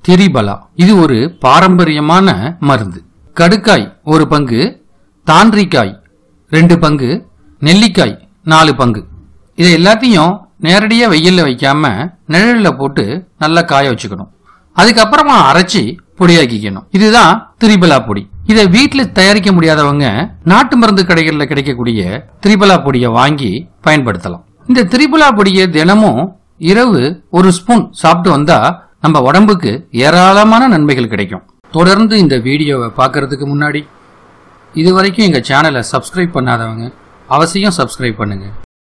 திரிபலா இது ஒரு பாரம்பரியமான மருந்து கடுக்காய் ஒரு பங்கு தாண்டிக்காய் ரெண்டு பங்கு நெல்லிக்காய் நாலு பங்கு இதை எல்லாத்தையும் நேரடியாக வெயில்ல வைக்காம நிழலில் போட்டு நல்லா காய வச்சுக்கணும் அதுக்கப்புறமா அரைச்சி பொடியாக்கிக்கணும் இதுதான் திரிபலா பொடி இதை வீட்டில் தயாரிக்க முடியாதவங்க நாட்டு மருந்து கடைகளில் கிடைக்கக்கூடிய திரிபலா பொடியை வாங்கி பயன்படுத்தலாம் இந்த திரிபலா பொடியை தினமும் இரவு ஒரு ஸ்பூன் சாப்பிட்டு வந்தா நம்ம உடம்புக்கு ஏராளமான நன்மைகள் கிடைக்கும் தொடர்ந்து இந்த வீடியோவை பார்க்கறதுக்கு முன்னாடி இது வரைக்கும் எங்க சேனலை சப்ஸ்கிரைப் பண்ணாதவங்க அவசியம் சப்ஸ்கிரைப் பண்ணுங்க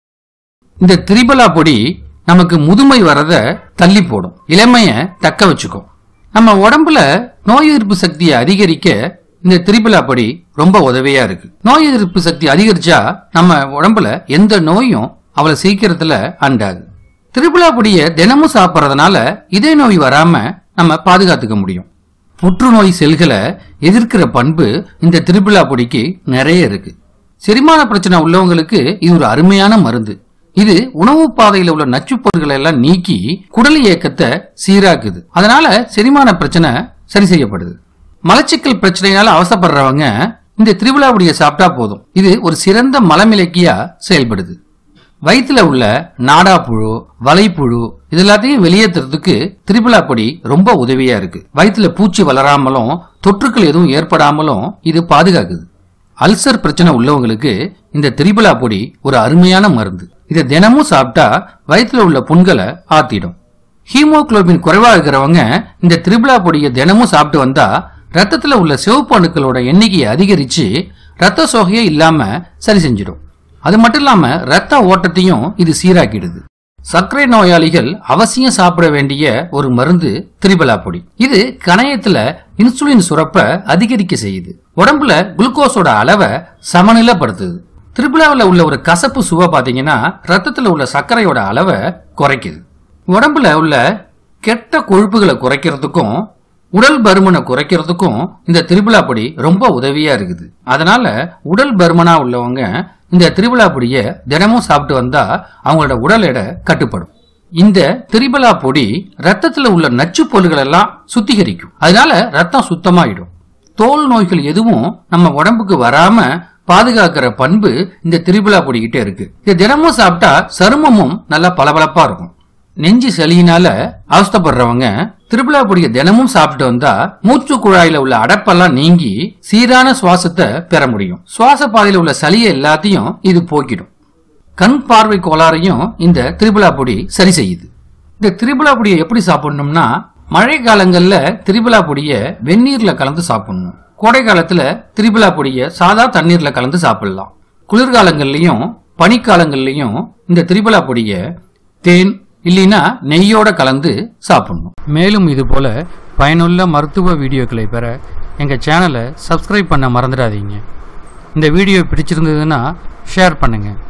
இந்த திரிபலா பொடி நமக்கு முதுமை வரத தள்ளி போடும் இளமைய தக்க வச்சுக்கும் நம்ம உடம்புல நோய் எதிர்ப்பு சக்தியை அதிகரிக்க இந்த திரிபலா பொடி ரொம்ப உதவியா இருக்கு நோய் எதிர்ப்பு சக்தி அதிகரிச்சா நம்ம உடம்புல எந்த நோயும் அவளை சீக்கிரத்துல அண்டாது திரிபலா பொடியை தினமும் சாப்பிட்றதுனால இதய நோய் வராம நம்ம பாதுகாத்துக்க முடியும் புற்றுநோய் செல்களை எதிர்க்கிற பண்பு இந்த திரிபுலா பொடிக்கு நிறைய இருக்கு செரிமான பிரச்சனை உள்ளவங்களுக்கு இது ஒரு அருமையான மருந்து இது உணவு பாதையில உள்ள நச்சுப் பொருட்களை எல்லாம் நீக்கி குடல் இயக்கத்தை சீராக்குது அதனால செரிமான பிரச்சனை சரி செய்யப்படுது மலச்சிக்கல் பிரச்சனையால அவசப்படுறவங்க இந்த திரிபுலா பொடியை சாப்பிட்டா போதும் இது ஒரு சிறந்த மலமிளக்கியா செயல்படுது வயிற்றுல உள்ள நாடாப்புழு வலைப்புழு இது எல்லாத்தையும் வெளியேற்றுறதுக்கு திரிபுலா பொடி ரொம்ப உதவியா இருக்கு வயிற்றுல பூச்சி வளராமலும் தொற்றுக்கள் எதுவும் ஏற்படாமலும் இது பாதுகாக்குது அல்சர் பிரச்சனை உள்ளவங்களுக்கு இந்த திரிபுலா பொடி ஒரு அருமையான மருந்து இதை தினமும் சாப்பிட்டா வயிற்றுல உள்ள புண்களை ஆத்திடும் ஹீமோகுளோபின் குறைவா இருக்கிறவங்க இந்த திரிபுலா பொடியை தினமும் சாப்பிட்டு வந்தா ரத்தத்துல உள்ள சிவப்பு அணுக்களோட எண்ணிக்கையை அதிகரிச்சு ரத்த சோகையே இல்லாம சரி செஞ்சிடும் அது மட்டும் இல்லாம ரத்த ஓட்டத்தையும் இது சீராக்கிடுது சர்க்கரை நோயாளிகள் அவசியம் சாப்பிட வேண்டிய ஒரு மருந்து திரிபலா பொடி இது கணையத்துல இன்சுலின் சுரப்ப அதிகரிக்க செய்யுது உடம்புல குளுக்கோஸோட அளவை சமநிலைப்படுத்துது திரிபுலாவில் உள்ள ஒரு கசப்பு சுவை பாத்தீங்கன்னா ரத்தத்துல உள்ள சர்க்கரையோட அளவை குறைக்குது உடம்புல உள்ள கெட்ட கொழுப்புகளை குறைக்கிறதுக்கும் உடல் பருமனை குறைக்கிறதுக்கும் இந்த திரிபுலா பொடி ரொம்ப உதவியா இருக்குது அதனால உடல் பருமனா உள்ளவங்க இந்த திரிபுலா பொடியை தினமும் சாப்பிட்டு வந்தா அவங்களோட உடல் எடை கட்டுப்படும் இந்த திரிபலா பொடி ரத்தத்துல உள்ள நச்சு பொருள்கள் எல்லாம் சுத்திகரிக்கும் அதனால ரத்தம் சுத்தமாயிடும் தோல் நோய்கள் எதுவும் நம்ம உடம்புக்கு வராம பாதுகாக்கிற பண்பு இந்த திரிபுலா பொடிக்கிட்ட இருக்கு இதை தினமும் சாப்பிட்டா சருமமும் நல்லா பளபளப்பா இருக்கும் நெஞ்சு சளியினால அவஸ்தைப்படுறவங்க திரிபுலா பொடியை தினமும் சாப்பிட்டு வந்தா மூச்சு குழாயில உள்ள அடப்பெல்லாம் நீங்கி சீரான சுவாசத்தை பெற முடியும் சுவாச பாதையில உள்ள சளியை எல்லாத்தையும் இது போக்கிடும் கண் பார்வை கோளாறையும் இந்த திரிபுலா பொடி சரி செய்யுது இந்த திரிபுலா பொடியை எப்படி சாப்பிடணும்னா மழை காலங்கள்ல திரிபுலா பொடியை வெந்நீர்ல கலந்து சாப்பிடணும் கோடை காலத்துல திரிபுலா பொடியை சாதா தண்ணீர்ல கலந்து சாப்பிடலாம் குளிர்காலங்கள்லயும் பனிக்காலங்கள்லயும் இந்த திரிபுலா பொடியை தேன் இல்லைன்னா நெய்யோட கலந்து சாப்பிடணும் மேலும் இது போல பயனுள்ள மருத்துவ வீடியோக்களை பெற எங்கள் சேனலை சப்ஸ்கிரைப் பண்ண மறந்துடாதீங்க இந்த வீடியோ பிடிச்சிருந்ததுன்னா ஷேர் பண்ணுங்கள்